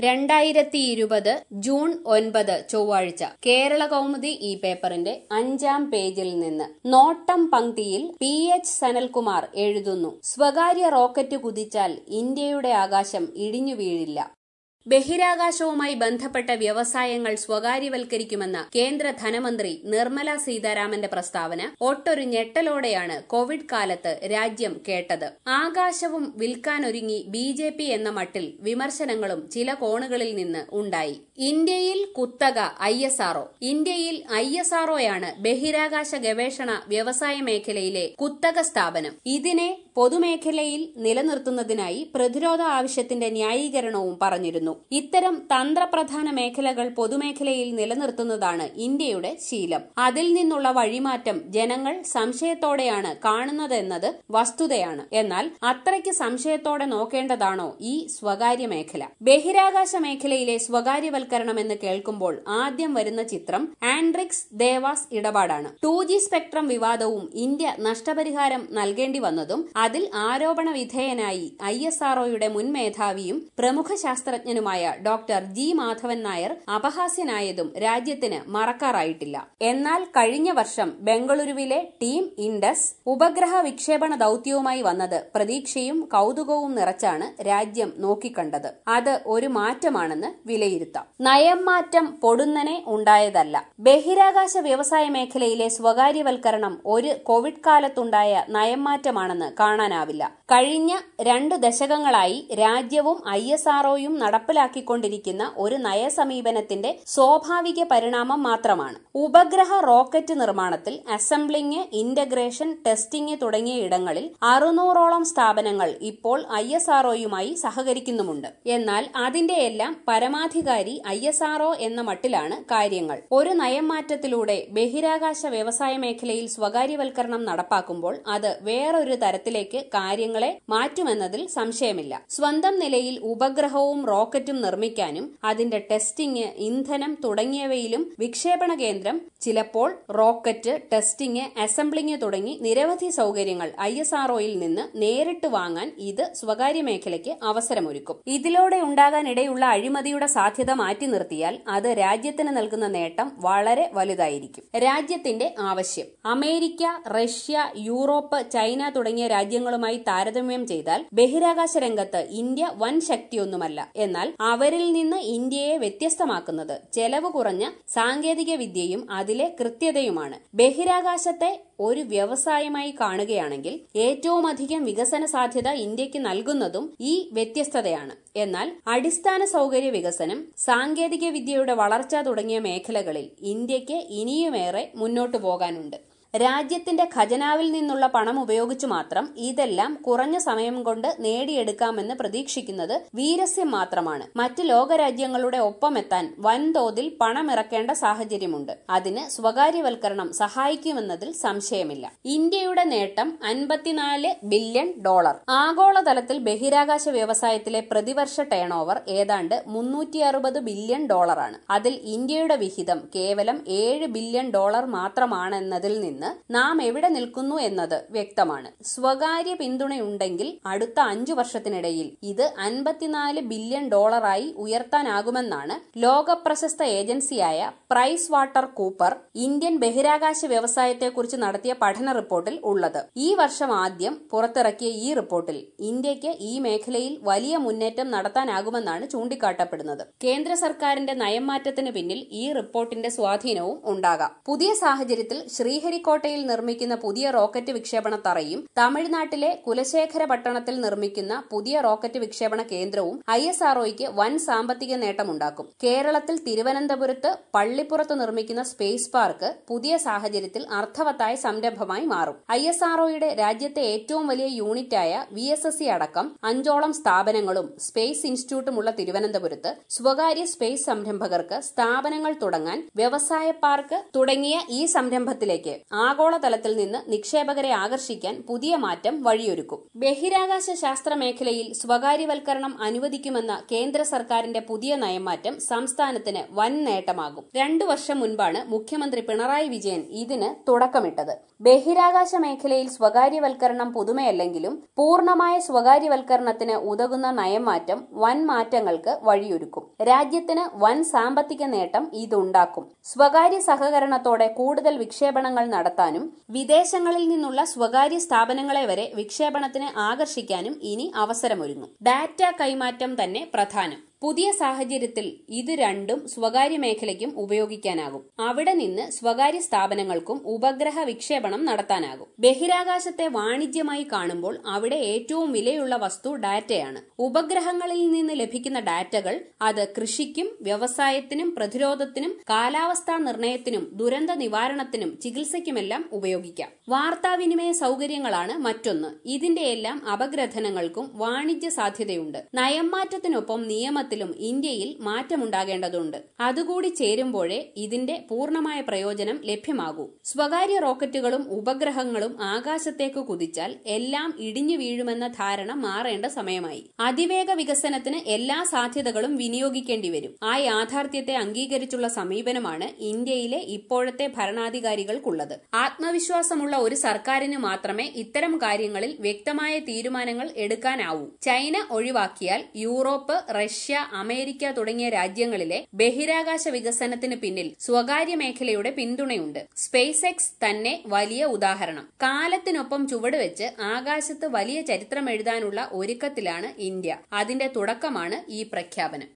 രണ്ടായിരത്തി ഇരുപത് ജൂൺ ഒൻപത് ചൊവ്വാഴ്ച കേരള കൗമുദി ഈ പേപ്പറിന്റെ അഞ്ചാം പേജിൽ നിന്ന് നോട്ടം പങ്ക്തിയിൽ പി എച്ച് സനൽകുമാർ എഴുതുന്നു സ്വകാര്യ റോക്കറ്റ് കുതിച്ചാൽ ഇന്ത്യയുടെ ആകാശം ഇടിഞ്ഞു വീഴില്ല ബഹിരാകാശവുമായി ബന്ധപ്പെട്ട വ്യവസായങ്ങൾ സ്വകാര്യവൽക്കരിക്കുമെന്ന കേന്ദ്ര ധനമന്ത്രി നിർമ്മല സീതാരാമന്റെ പ്രസ്താവന ഒട്ടൊരു ഞെട്ടലോടെയാണ് കോവിഡ് കാലത്ത് രാജ്യം കേട്ടത് ആകാശവും വിൽക്കാനൊരുങ്ങി ബി ജെ പി എന്ന മട്ടിൽ വിമർശനങ്ങളും ചില കോണുകളിൽ നിന്ന് ഉണ്ടായി ഇന്ത്യയിൽ കുത്തക ഐ എസ് ആർഒ ഇന്ത്യയിൽ ഐ എസ് ആർഒയാണ് ബഹിരാകാശ ഗവേഷണ വ്യവസായ മേഖലയിലെ കുത്തക സ്ഥാപനം ഇതിനെ പൊതുമേഖലയിൽ നിലനിർത്തുന്നതിനായി പ്രതിരോധ ആവശ്യത്തിന്റെ ന്യായീകരണവും പറഞ്ഞിരുന്നു ഇത്തരം തന്ത്രപ്രധാന മേഖലകൾ പൊതുമേഖലയിൽ നിലനിർത്തുന്നതാണ് ഇന്ത്യയുടെ ശീലം അതിൽ നിന്നുള്ള വഴിമാറ്റം ജനങ്ങൾ സംശയത്തോടെയാണ് കാണുന്നതെന്നത് വസ്തുതയാണ് എന്നാൽ അത്രയ്ക്ക് സംശയത്തോടെ നോക്കേണ്ടതാണോ ഈ സ്വകാര്യ മേഖല ബഹിരാകാശ മേഖലയിലെ സ്വകാര്യവൽക്കരണം എന്ന് കേൾക്കുമ്പോൾ ആദ്യം വരുന്ന ചിത്രം ആൻഡ്രിക്സ് ദേവാസ് ഇടപാടാണ് ടു ജി സ്പെക്ട്രം വിവാദവും ഇന്ത്യ നഷ്ടപരിഹാരം നൽകേണ്ടി വന്നതും അതിൽ ആരോപണ വിധേയനായി ഐ എസ് ആർഒയുടെ മുൻ മേധാവിയും പ്രമുഖ ശാസ്ത്രജ്ഞനുമായ ഡോക്ടർ ജി മാധവൻ നായർ അപഹാസ്യനായതും രാജ്യത്തിന് മറക്കാറായിട്ടില്ല എന്നാൽ കഴിഞ്ഞ വർഷം ബംഗളൂരുവിലെ ടീം ഇൻഡസ് ഉപഗ്രഹ വിക്ഷേപണ ദൌത്യവുമായി വന്നത് പ്രതീക്ഷയും കൌതുകവും നിറച്ചാണ് രാജ്യം നോക്കിക്കണ്ടത് അത് ഒരു മാറ്റമാണെന്ന് വിലയിരുത്താം നയം മാറ്റം പൊടുന്നനെ ഉണ്ടായതല്ല ബഹിരാകാശ വ്യവസായ മേഖലയിലെ സ്വകാര്യവൽക്കരണം ഒരു കോവിഡ് കാലത്തുണ്ടായ നയം മാറ്റമാണെന്ന് കാണാനാവില്ല കഴിഞ്ഞ രണ്ടു ദശകങ്ങളായി രാജ്യവും ഐ എസ് ആർഒയും നടപ്പിലാക്കിക്കൊണ്ടിരിക്കുന്ന ഒരു നയസമീപനത്തിന്റെ സ്വാഭാവിക പരിണാമം മാത്രമാണ് ഉപഗ്രഹ റോക്കറ്റ് നിർമ്മാണത്തിൽ അസംബ്ലിംഗ് ഇന്റഗ്രേഷൻ ടെസ്റ്റിംഗ് തുടങ്ങിയ ഇടങ്ങളിൽ അറുന്നൂറോളം സ്ഥാപനങ്ങൾ ഇപ്പോൾ ഐ എസ് ആർഒയുമായി സഹകരിക്കുന്നുമുണ്ട് എന്നാൽ അതിന്റെയെല്ലാം പരമാധികാരി ഐ എസ് ആർഒ എന്ന മട്ടിലാണ് കാര്യങ്ങൾ ഒരു നയം മാറ്റത്തിലൂടെ ബഹിരാകാശ വ്യവസായ മേഖലയിൽ സ്വകാര്യവൽക്കരണം നടപ്പാക്കുമ്പോൾ അത് വേറൊരു തരത്തിലേക്ക് കാര്യങ്ങളെ മാറ്റുമെന്നതിൽ സംശയമില്ല സ്വന്തം നിലയിൽ ഉപഗ്രഹവും റോക്കറ്റും നിർമ്മിക്കാനും അതിന്റെ ടെസ്റ്റിംഗ് ഇന്ധനം തുടങ്ങിയവയിലും വിക്ഷേപണ കേന്ദ്രം ചിലപ്പോൾ റോക്കറ്റ് ടെസ്റ്റിംഗ് അസംബ്ലിംഗ് തുടങ്ങി നിരവധി സൗകര്യങ്ങൾ ഐ എസ് ആർഒയിൽ നിന്ന് നേരിട്ട് വാങ്ങാൻ ഇത് സ്വകാര്യ മേഖലയ്ക്ക് അവസരമൊരുക്കും ഇതിലൂടെ ഉണ്ടാകാനിടയുള്ള അഴിമതിയുടെ സാധ്യത മാറ്റി നിർത്തിയാൽ അത് രാജ്യത്തിന് നൽകുന്ന നേട്ടം വളരെ വലുതായിരിക്കും രാജ്യത്തിന്റെ ആവശ്യം അമേരിക്ക റഷ്യ യൂറോപ്പ് ചൈന തുടങ്ങിയ രാജ്യങ്ങളുമായി താരതമ്യം ചെയ്താൽ ബഹിരാകാശ രംഗത്ത് ഇന്ത്യ വൻ ശക്തിയൊന്നുമല്ല എന്നാൽ അവരിൽ നിന്ന് ഇന്ത്യയെ വ്യത്യസ്തമാക്കുന്നത് ചെലവ് കുറഞ്ഞ സാങ്കേതിക വിദ്യയും അതിലെ കൃത്യതയുമാണ് ബഹിരാകാശത്തെ ഒരു വ്യവസായമായി കാണുകയാണെങ്കിൽ ഏറ്റവും അധികം വികസന സാധ്യത ഇന്ത്യക്ക് നൽകുന്നതും ഈ വ്യത്യസ്തതയാണ് എന്നാൽ അടിസ്ഥാന സൗകര്യ വികസനം സാങ്കേതിക വിദ്യയുടെ വളർച്ച തുടങ്ങിയ മേഖലകളിൽ ഇന്ത്യക്ക് ഇനിയുമേറെ മുന്നോട്ടു പോകാനുണ്ട് രാജ്യത്തിന്റെ ഖജനാവിൽ നിന്നുള്ള പണം ഉപയോഗിച്ചു മാത്രം ഇതെല്ലാം കുറഞ്ഞ സമയം കൊണ്ട് നേടിയെടുക്കാമെന്ന് പ്രതീക്ഷിക്കുന്നത് വീരസ്യം മാത്രമാണ് മറ്റ് ലോകരാജ്യങ്ങളുടെ ഒപ്പമെത്താൻ വൻതോതിൽ പണമിറക്കേണ്ട സാഹചര്യമുണ്ട് അതിന് സ്വകാര്യവൽക്കരണം സഹായിക്കുമെന്നതിൽ സംശയമില്ല ഇന്ത്യയുടെ നേട്ടം അൻപത്തിനാല് ബില്യൺ ഡോളർ ആഗോളതലത്തിൽ ബഹിരാകാശ വ്യവസായത്തിലെ പ്രതിവർഷ ടേൺ ഓവർ ഏതാണ്ട് മുന്നൂറ്റി അറുപത് ബില്യൺ ഡോളറാണ് അതിൽ ഇന്ത്യയുടെ വിഹിതം കേവലം ഏഴ് ബില്യൺ ഡോളർ മാത്രമാണെന്നതിൽ നിന്ന് നാം എവിടെ നിൽക്കുന്നു എന്നത് വ്യക്തമാണ് സ്വകാര്യ പിന്തുണയുണ്ടെങ്കിൽ അടുത്ത അഞ്ചു വർഷത്തിനിടയിൽ ഇത് അൻപത്തിനാല് ബില്യൺ ഡോളറായി ഉയർത്താനാകുമെന്നാണ് ലോകപ്രശസ്ത ഏജൻസിയായ പ്രൈസ് വാട്ടർ കൂപ്പർ ഇന്ത്യൻ ബഹിരാകാശ വ്യവസായത്തെക്കുറിച്ച് നടത്തിയ പഠന റിപ്പോർട്ടിൽ ഉള്ളത് ഈ വർഷം ആദ്യം പുറത്തിറക്കിയ ഈ റിപ്പോർട്ടിൽ ഇന്ത്യക്ക് ഈ മേഖലയിൽ വലിയ മുന്നേറ്റം നടത്താനാകുമെന്നാണ് ചൂണ്ടിക്കാട്ടപ്പെടുന്നത് കേന്ദ്ര സർക്കാരിന്റെ നയംമാറ്റത്തിന് പിന്നിൽ ഈ റിപ്പോർട്ടിന്റെ സ്വാധീനവും ഉണ്ടാകാം പുതിയ സാഹചര്യത്തിൽ ശ്രീഹരിക്കോട്ടയിൽ നിർമ്മിക്കുന്ന പുതിയ റോക്കറ്റ് വിക്ഷേപണ തറയും തമിഴ്നാട്ടിലെ കുലശേഖര പട്ടണത്തിൽ നിർമ്മിക്കുന്ന പുതിയ റോക്കറ്റ് വിക്ഷേപണ കേന്ദ്രവും ഐ എസ് ആർഒയ്ക്ക് വൻ സാമ്പത്തിക നേട്ടമുണ്ടാക്കും കേരളത്തിൽ തിരുവനന്തപുരത്ത് പള്ളിപ്പുറത്ത് നിർമ്മിക്കുന്ന സ്പേസ് പാർക്ക് പുതിയ സാഹചര്യത്തിൽ അർത്ഥവത്തായ സംരംഭമായി മാറും ഐ എസ് ആർഒയുടെ രാജ്യത്തെ ഏറ്റവും വലിയ യൂണിറ്റായ വി എസ് എസ് സി അടക്കം അഞ്ചോളം സ്ഥാപനങ്ങളും സ്പേസ് ഇൻസ്റ്റിറ്റ്യൂട്ടുമുള്ള തിരുവനന്തപുരത്ത് സ്വകാര്യ സ്പേസ് സംരംഭകർക്ക് സ്ഥാപനങ്ങൾ തുടങ്ങാൻ വ്യവസായ പാർക്ക് തുടങ്ങിയ ഈ സംരംഭത്തിലേക്ക് ആഗോളതലത്തിൽ നിന്ന് നിക്ഷേപകരെ ആകർഷിക്കാൻ പുതിയ മാറ്റം വഴിയൊരുക്കും ബഹിരാകാശ ശാസ്ത്ര മേഖലയിൽ സ്വകാര്യവൽക്കരണം അനുവദിക്കുമെന്ന കേന്ദ്ര സർക്കാരിന്റെ പുതിയ നയമാറ്റം സംസ്ഥാനത്തിന് വൻ നേട്ടമാകും രണ്ടു വർഷം മുൻപാണ് മുഖ്യമന്ത്രി പിണറായി വിജയൻ ഇതിന് തുടക്കമിട്ടത് ബഹിരാകാശ മേഖലയിൽ സ്വകാര്യവൽക്കരണം പുതുമയല്ലെങ്കിലും പൂർണ്ണമായ സ്വകാര്യവൽക്കരണത്തിന് ഉതകുന്ന നയമാറ്റം വൻ മാറ്റങ്ങൾക്ക് വഴിയൊരുക്കും രാജ്യത്തിന് വൻ സാമ്പത്തിക നേട്ടം ഇതുണ്ടാക്കും സ്വകാര്യ സഹകരണത്തോടെ കൂടുതൽ വിക്ഷേപണങ്ങൾ നടത്താനും വിദേശങ്ങളിൽ നിന്നുള്ള സ്വകാര്യ സ്ഥാപനങ്ങളെ വരെ വിക്ഷേപണത്തിന് ആകർഷിക്കാനും ഇനി അവസരമൊരുങ്ങും ഡാറ്റ കൈമാറ്റം തന്നെ പ്രധാനം പുതിയ സാഹചര്യത്തിൽ ഇത് രണ്ടും സ്വകാര്യ മേഖലയ്ക്കും ഉപയോഗിക്കാനാകും അവിടെ നിന്ന് സ്വകാര്യ സ്ഥാപനങ്ങൾക്കും ഉപഗ്രഹ വിക്ഷേപണം നടത്താനാകും ബഹിരാകാശത്തെ വാണിജ്യമായി കാണുമ്പോൾ അവിടെ ഏറ്റവും വിലയുള്ള വസ്തു ഡാറ്റയാണ് ഉപഗ്രഹങ്ങളിൽ നിന്ന് ലഭിക്കുന്ന ഡാറ്റകൾ അത് കൃഷിക്കും വ്യവസായത്തിനും പ്രതിരോധത്തിനും കാലാവസ്ഥാ നിർണയത്തിനും ദുരന്ത നിവാരണത്തിനും ചികിത്സയ്ക്കുമെല്ലാം ഉപയോഗിക്കാം വാർത്താവിനിമയ സൗകര്യങ്ങളാണ് മറ്റൊന്ന് ഇതിന്റെയെല്ലാം അപഗ്രഥനങ്ങൾക്കും വാണിജ്യ സാധ്യതയുണ്ട് നയംമാറ്റത്തിനൊപ്പം നിയമത്തിൽ ത്തിലും ഇന്ത്യയിൽ മാറ്റമുണ്ടാകേണ്ടതുണ്ട് അതുകൂടി ചേരുമ്പോഴേ ഇതിന്റെ പൂർണ്ണമായ പ്രയോജനം ലഭ്യമാകൂ സ്വകാര്യ റോക്കറ്റുകളും ഉപഗ്രഹങ്ങളും ആകാശത്തേക്ക് കുതിച്ചാൽ എല്ലാം ഇടിഞ്ഞു വീഴുമെന്ന ധാരണ മാറേണ്ട സമയമായി അതിവേഗ വികസനത്തിന് എല്ലാ സാധ്യതകളും വിനിയോഗിക്കേണ്ടി വരും ആ യാഥാർത്ഥ്യത്തെ അംഗീകരിച്ചുള്ള സമീപനമാണ് ഇന്ത്യയിലെ ഇപ്പോഴത്തെ ഭരണാധികാരികൾക്കുള്ളത് ആത്മവിശ്വാസമുള്ള ഒരു സർക്കാരിന് മാത്രമേ ഇത്തരം കാര്യങ്ങളിൽ വ്യക്തമായ തീരുമാനങ്ങൾ എടുക്കാനാവൂ ചൈന ഒഴിവാക്കിയാൽ യൂറോപ്പ് റഷ്യ അമേരിക്ക തുടങ്ങിയ രാജ്യങ്ങളിലെ ബഹിരാകാശ വികസനത്തിന് പിന്നിൽ സ്വകാര്യ മേഖലയുടെ പിന്തുണയുണ്ട് സ്പേസ് എക്സ് തന്നെ വലിയ ഉദാഹരണം കാലത്തിനൊപ്പം ചുവടുവെച്ച് ആകാശത്ത് വലിയ ചരിത്രം എഴുതാനുള്ള ഒരുക്കത്തിലാണ് ഇന്ത്യ അതിന്റെ തുടക്കമാണ് ഈ പ്രഖ്യാപനം